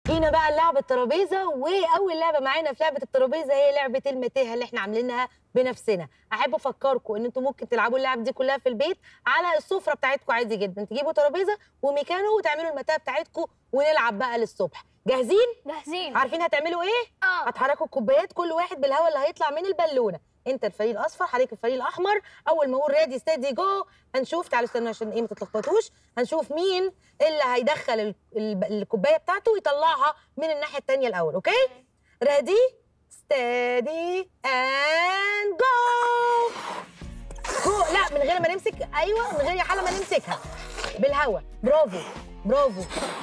جينا بقى لعبة الترابيزة وأول لعبة معانا في لعبة الترابيزة هي لعبة المتاهة اللي احنا عاملينها بنفسنا أحب أفكركم إن أنتم ممكن تلعبوا اللعبة دي كلها في البيت على السفرة بتاعتكم عادي جدا تجيبوا ترابيزة وميكانو وتعملوا المتاهة بتاعتكم ونلعب بقى للصبح جاهزين؟ جاهزين عارفين هتعملوا إيه؟ اه هتحركوا الكوبايات كل واحد بالهواء اللي هيطلع من البالونه انت الفريق الاصفر حضرتك الفريق الاحمر اول ما اقول ريدي ستيدي جو هنشوف تعالوا استنوا عشان ايه ما تتلخبطوش هنشوف مين اللي هيدخل ال- ال- الكوبايه بتاعته ويطلعها من الناحيه الثانيه الاول اوكي ريدي ستيدي اند جو جو لا من غير ما نمسك ايوه من غير يا حلا ما نمسكها بالهواء برافو برافو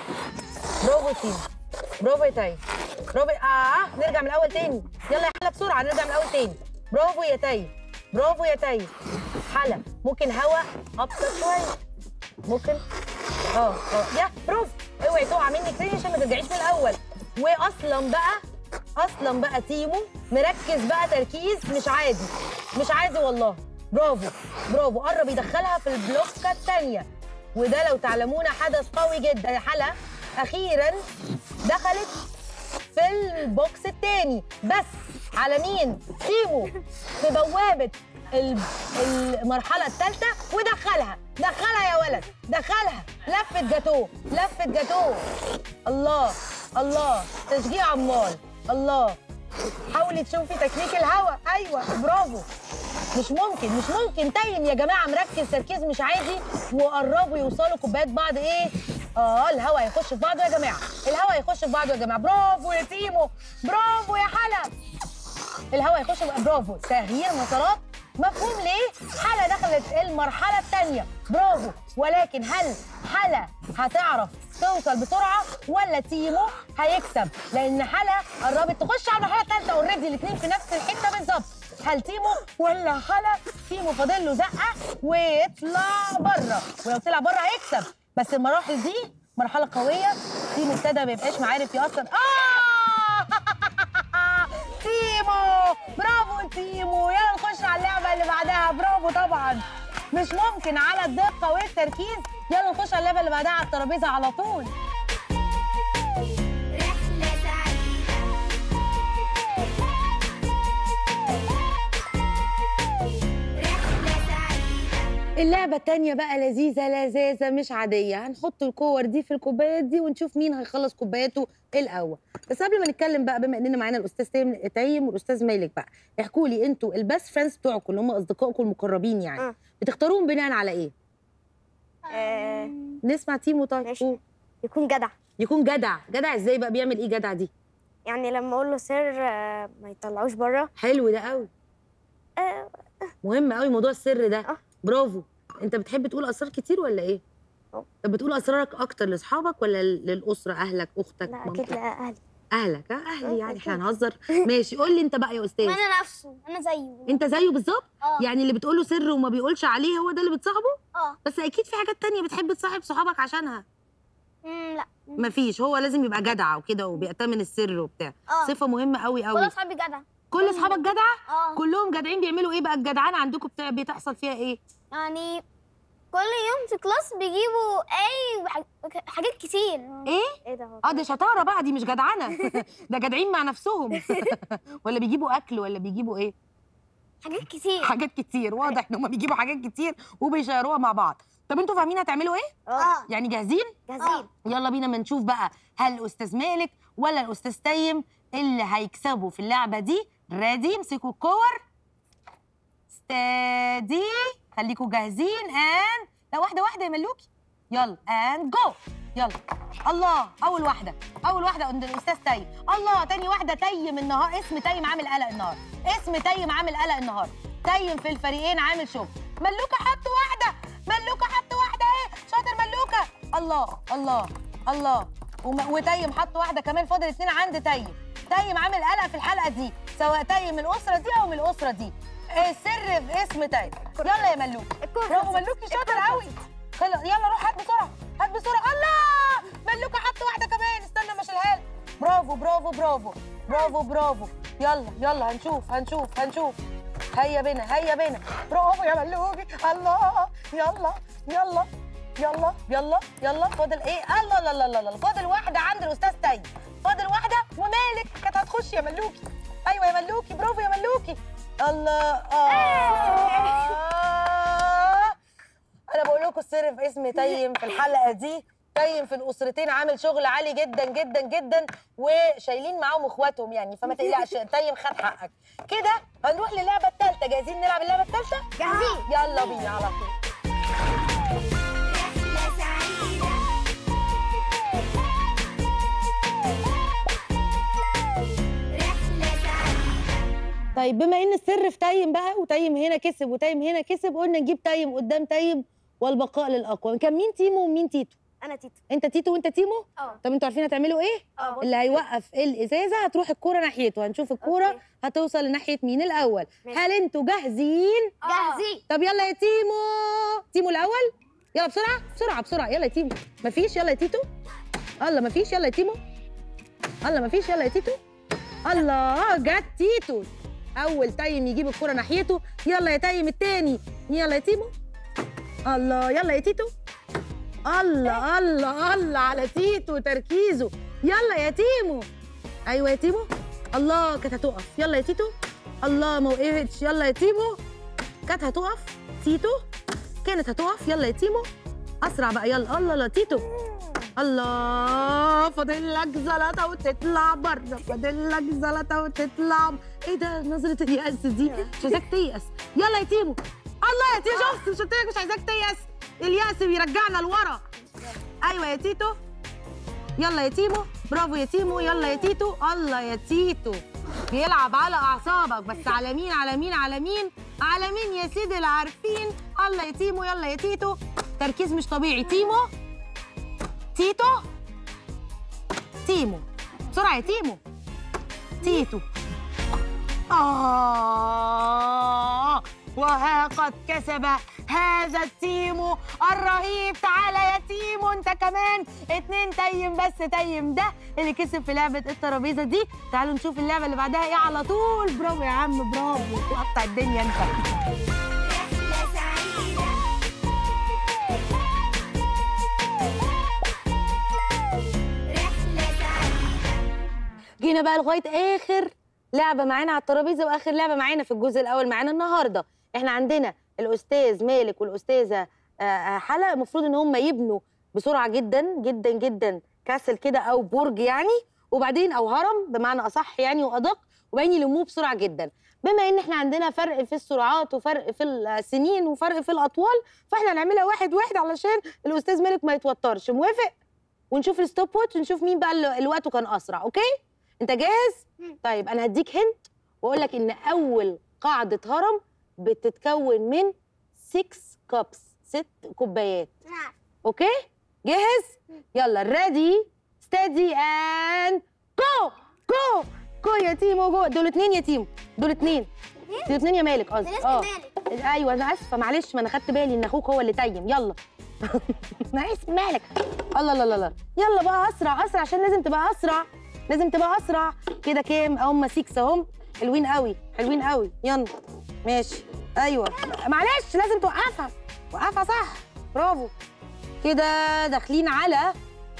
برافو تيم برافو يا تاي برافو اه نرجع من الاول تاني يلا يا حلا بسرعه نرجع من الاول تاني برافو يا تاي برافو يا تاي حلا ممكن هوا ابسط شويه ممكن اه اه يا برافو اوعي تقع منك تاني عشان ما ترجعيش من الاول واصلا بقى اصلا بقى تيمو مركز بقى تركيز مش عادي مش عادي والله برافو برافو قرب يدخلها في البلوكه الثانيه وده لو تعلمون حدث قوي جدا يا حلا اخيرا دخلت في البوكس الثاني بس على مين تيمو في بوابه ال- المرحله الثالثه ودخلها دخلها يا ولد دخلها لفت جاتوه لفت جاتوه الله الله تشجيع عمال الله حاولي تشوفي تكنيك الهوا ايوه برافو مش ممكن مش ممكن تايم يا جماعه مركز تركيز مش عادي وقربوا يوصلوا كوبايات بعض ايه اه الهوا هيخش في بعضه يا جماعه الهوا هيخش في بعضه يا جماعه برافو يا تيمو برافو يا حلا الهوا يخش في برافو تغيير مسارات مفهوم ليه حلا دخلت المرحله الثانيه برافو ولكن هل حلا هتعرف توصل بسرعه ولا تيمو هيكسب لان حلا قربت تخش على المرحله الثالثه اوريدي الاثنين في نفس الحته بالظبط هل تيمو ولا حلا تيمو فاضل له زقه ويطلع بره ولو طلع بره هيكسب بس المراحل دي مرحله قويه تيمو ابتدى ما يبقاش عارف يأثر اه تيمو برافو تيمو يلا نخش على اللعبه اللي بعدها برافو طبعا مش ممكن على الدقه والتركيز يلا نخش على اللعبه اللي بعدها على الترابيزه على طول رحلة سعيدة رحلة سعيدة اللعبة التانية بقى لذيذة لذاذة مش عادية هنحط الكور دي في الكوبايات دي ونشوف مين هيخلص كوباياته الأول بس قبل ما نتكلم بقى بما إننا معانا الأستاذ تايم تايم والأستاذ مالك بقى احكوا لي أنتوا البست فريندز بتوعكم اللي هم أصدقائكم المقربين يعني آه. بتختاروهم بناء على إيه؟ آه، نسمع تيمو طيب ماشي. قول. يكون جدع يكون جدع جدع إزاي بقى بيعمل إيه جدع دي؟ يعني لما اقول له سر آه، ما يطلعوش بره حلو ده قوي آه، مهم قوي موضوع السر ده آه. برافو انت بتحب تقول اسرار كتير ولا ايه آه. طب بتقول اسرارك اكتر لاصحابك ولا للاسره اهلك اختك لا مامتك؟ اكيد لاهلي اهلك اه اهلي آه، يعني احنا أكيد. هنهزر ماشي قول لي انت بقى يا استاذ انا نفسه انا زيه انت زيه بالظبط اه يعني اللي بتقول له سر وما بيقولش عليه هو ده اللي بتصاحبه اه بس اكيد في حاجات تانية بتحب تصاحب صحابك عشانها أمم، لا مفيش هو لازم يبقى جدع وكده وبيأتمن السر وبتاع اه صفه مهمه قوي كل قوي اصحابي جدع كل اصحابك جدعه اه كلهم جدعين بيعملوا ايه بقى الجدعانه عندكم بتاع بتحصل فيها ايه يعني كل يوم في كلاس بيجيبوا اي وح- حاجات كتير ايه ايه ده هو اه ده شطاره بقى دي مش جدعنه ده جدعين مع نفسهم ولا بيجيبوا اكل ولا بيجيبوا ايه حاجات كتير حاجات كتير واضح ان هم بيجيبوا حاجات كتير وبيشيروها مع بعض طب انتوا فاهمين هتعملوا ايه اه يعني جاهزين جاهزين يلا بينا ما نشوف بقى هل الاستاذ مالك ولا الاستاذ تيم اللي هيكسبوا في اللعبه دي ريدي امسكوا الكور ستادي خليكوا جاهزين اند لا واحده واحده يا ملوكي يلا اند جو يلا الله اول واحده اول واحده عند الاستاذ تيم الله تاني واحده تيم النهار اسم تيم عامل قلق النهار اسم تيم عامل قلق النهار تيم في الفريقين عامل شغل ملوكه حط واحده ملوكه حط واحده اهي شاطر ملوكه الله الله الله وم- وتيم حط واحده كمان فاضل اتنين عند تيم تيم عامل قلق في الحلقه دي سواء تيم من الاسره دي او من الاسره دي السر في اسم تيم يلا يا ملوكه برافو ملوكي شاطر قوي خلاص يلا روح هات بسرعه هات بسرعه الله ملوكه حط واحده كمان استنى ما اشيلها لك. برافو برافو برافو برافو برافو يلا يلا هنشوف هنشوف هنشوف هيا بنا هيا بنا برافو يا ملوكي الله يلا يلا يلا يلا يلا فاضل ايه الله لا لا لا لا فاضل واحده عند الاستاذ تيم ماشي يا ملوكي ايوه يا ملوكي برافو يا ملوكي الله آه. انا بقول لكم السر في اسم تيم في الحلقه دي تيم في الاسرتين عامل شغل عالي جدا جدا جدا وشايلين معاهم اخواتهم يعني فما تقلقش تيم خد حقك كده هنروح للعبه الثالثه جاهزين نلعب اللعبه الثالثه جاهزين يلا بينا على طول رحلة سعيدة رحلة سعيدة طيب بما ان السر في تيم بقى وتيم هنا كسب وتيم هنا كسب قلنا نجيب تيم قدام تيم والبقاء للاقوى كان مين تيمو ومين تيتو انا تيتو انت تيتو وانت تيمو اه طب انتوا عارفين هتعملوا ايه اه اللي هيوقف الازازه هتروح الكوره ناحيته هنشوف الكوره أوكي. هتوصل لناحيه مين الاول ماشي. هل انتوا جاهزين جاهزين طب يلا يا تيمو تيمو الاول يلا بسرعه بسرعه بسرعه يلا يا تيمو مفيش يلا يا تيتو الله مفيش يلا يا تيمو الله مفيش يلا يا تيتو الله جت تيتو اول تيم يجيب الكرة ناحيته يلا يا تيم التاني يلا يا تيمو الله يلا يا تيتو الله الله الله على تيتو تركيزه يلا يا تيمو ايوه يا تيمو الله كانت هتقف يلا يا تيتو الله ما وقفتش يلا يا تيمو كانت هتقف تيتو كانت هتقف يلا يا تيمو اسرع بقى يلا الله لا تيتو الله فاضل لك زلطه وتطلع بره فاضل لك زلطه وتطلع ايه ده نظره اليأس دي مش عايزاك تيأس يلا يا تيمو الله يا تيتو شفت مش قلت لك مش عايزاك تيأس اليأس بيرجعنا لورا ايوه يا تيتو يلا يا تيمو برافو يا تيمو يلا يا تيتو الله يا تيتو بيلعب على اعصابك بس على مين على مين على مين على مين يا سيدي العارفين الله يا تيمو يلا يا تيتو تركيز مش طبيعي تيمو تيتو تيمو بسرعه يا تيمو تيتو آه وها قد كسب هذا التيم الرهيب تعالى يا تيمو انت كمان اتنين تيم بس تيم ده اللي كسب في لعبة الترابيزة دي تعالوا نشوف اللعبة اللي بعدها ايه على طول برافو يا عم برافو تقطع الدنيا انت رحلة سعيدة رحلة سعيدة جينا بقى لغايه اخر لعبه معانا على الترابيزه واخر لعبه معانا في الجزء الاول معانا النهارده احنا عندنا الاستاذ مالك والاستاذه آه، آه، حلا المفروض ان هم يبنوا بسرعه جدا جدا جدا كاسل كده او برج يعني وبعدين او هرم بمعنى اصح يعني وادق وبعدين يلموه بسرعه جدا بما ان احنا عندنا فرق في السرعات وفرق في السنين وفرق في الاطوال فاحنا هنعملها واحد واحد علشان الاستاذ مالك ما يتوترش موافق ونشوف الستوب واتش ونشوف مين بقى اللي اللي وقته كان اسرع اوكي انت جاهز مم. طيب انا هديك هنت واقول لك ان اول قاعده هرم بتتكون من 6 كابس ست كوبايات نعم اوكي جاهز يلا ريدي ستدي اند جو جو جو يا تيمو جو دول اتنين يا تيمو دول اتنين دول اتنين يا مالك قصدي بالنسبة لمالك ايوه انا اسفه معلش ما انا خدت بالي ان اخوك هو اللي تيم يلا انا اسف مالك الله لا لا لا يلا بقى اسرع اسرع عشان لازم تبقى اسرع لازم تبقى اسرع كده كام هم 6 اهم حلوين قوي حلوين قوي يلا ماشي ايوه معلش لازم توقفها وقفها صح برافو كده داخلين على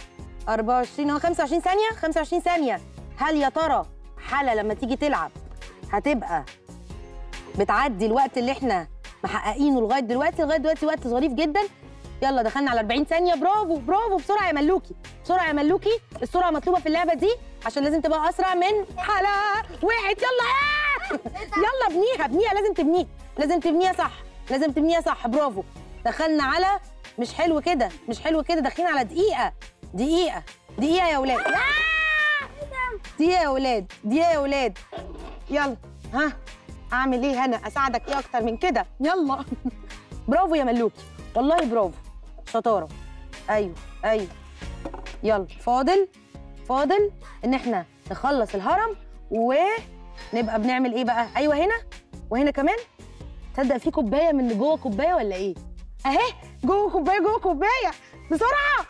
24 اهو 25 ثانيه 25 ثانيه هل يا ترى حلا لما تيجي تلعب هتبقى بتعدي الوقت اللي احنا محققينه لغايه دلوقتي لغايه دلوقتي وقت ظريف جدا يلا دخلنا على 40 ثانيه برافو برافو بسرعه يا ملوكي بسرعه يا ملوكي السرعه مطلوبه في اللعبه دي عشان لازم تبقى اسرع من حلا وقعت يلا آه! يلا ابنيها ابنيها لازم تبنيها لازم تبنيها صح لازم تبنيها صح برافو دخلنا على مش حلو كده مش حلو كده داخلين على دقيقه دقيقه دقيقه يا ولاد آه! دقيقه يا ولاد دقيقه يا ولاد يلا ها اعمل ايه هنا اساعدك ايه اكتر من كده يلا برافو يا ملوكي والله برافو شطاره ايوه ايوه يلا فاضل فاضل ان احنا نخلص الهرم ونبقى بنعمل ايه بقى ايوه هنا وهنا كمان تصدق في كوبايه من اللي جوه كوبايه ولا ايه اهي جوه كوبايه جوه كوبايه بسرعه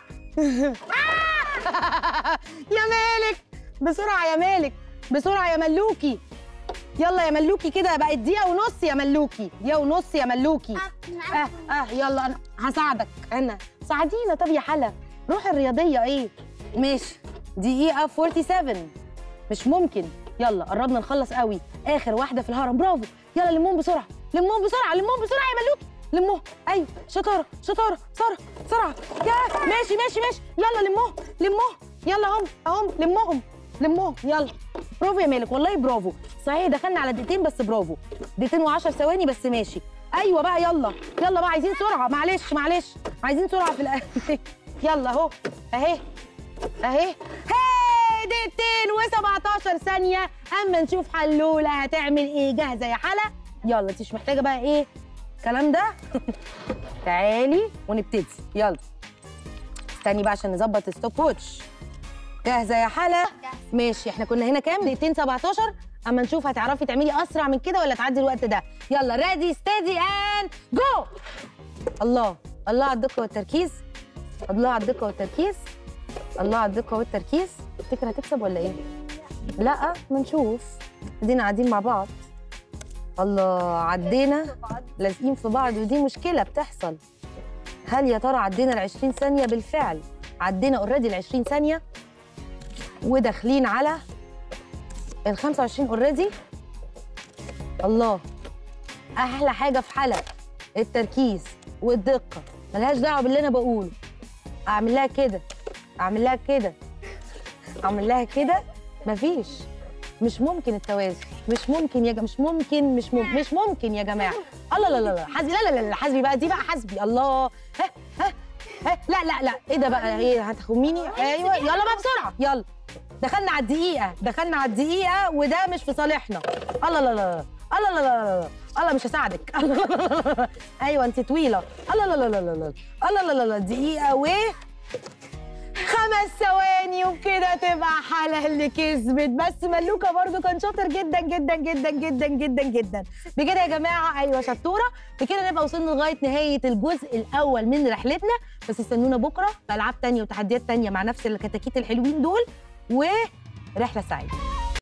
آه! يا مالك بسرعه يا مالك بسرعه يا ملوكي يلا يا ملوكي كده بقت دقيقه ونص يا ملوكي دقيقه ونص يا ملوكي اه اه يلا انا هساعدك انا ساعدينا طب يا حلا روح الرياضيه ايه ماشي دقيقه 47 مش ممكن يلا قربنا نخلص قوي اخر واحده في الهرم برافو يلا لمهم بسرعه لمهم بسرعه لمهم بسرعه يا ملوكي لموه ايوه شطاره شطاره ساره بسرعه يا ماشي ماشي ماشي يلا لموه لموه يلا هم اهم لمهم لمهم يلا برافو يا مالك والله برافو صحيح دخلنا على دقيقتين بس برافو دقيقتين و10 ثواني بس ماشي ايوه بقى يلا يلا بقى عايزين سرعه معلش معلش عايزين سرعه في الأ- يلا اهو اهي اهي هي دقيقتين و17 ثانيه اما نشوف حلوله هتعمل ايه جاهزه يا حلا يلا انت مش محتاجه بقى ايه الكلام ده تعالي ونبتدي يلا استني بقى عشان نظبط الستوب ووتش جاهزه يا حلا ماشي احنا كنا هنا كام دقيقتين 17 اما نشوف هتعرفي تعملي اسرع من كده ولا تعدي الوقت ده يلا ريدي ستيدي اند جو الله الله على الدقه والتركيز الله على الدقه والتركيز الله على الدقه والتركيز تفتكر هتكسب ولا ايه لا ما نشوف ادينا قاعدين مع بعض الله عدينا لازقين في بعض ودي مشكله بتحصل هل يا ترى عدينا ال 20 ثانيه بالفعل عدينا اوريدي ال 20 ثانيه وداخلين على ال 25 اوريدي الله احلى حاجه في حلق التركيز والدقه ملهاش دعوه باللي انا بقوله اعمل لها كده اعمل لها كده اعمل لها كده مفيش مش ممكن التوازن مش ممكن يا جماعه مش ممكن مش ممكن مش ممكن يا جماعه الله لا لا لا حسبي لا لا لا لا حسبي بقى دي بقى حسبي الله ها ها ها لا لا لا ايه ده بقى ايه هتخميني ايوه يلا بقى بسرعه يلا دخلنا على الدقيقه دخلنا على الدقيقه وده مش في صالحنا الله لا لا الله لا لا لا الله مش هساعدك الله لا لا لا. ايوه انت طويله الله لا لا لا لا لا الله لا لا لا دقيقه و خمس ثواني وبكده تبقى حلا اللي كسبت بس ملوكه برضو كان شاطر جدا جدا جدا جدا جدا جدا بكده يا جماعه ايوه شطوره بكده نبقى وصلنا لغايه نهايه الجزء الاول من رحلتنا بس استنونا بكره في العاب تانية وتحديات تانية مع نفس الكتاكيت الحلوين دول ورحله سعيده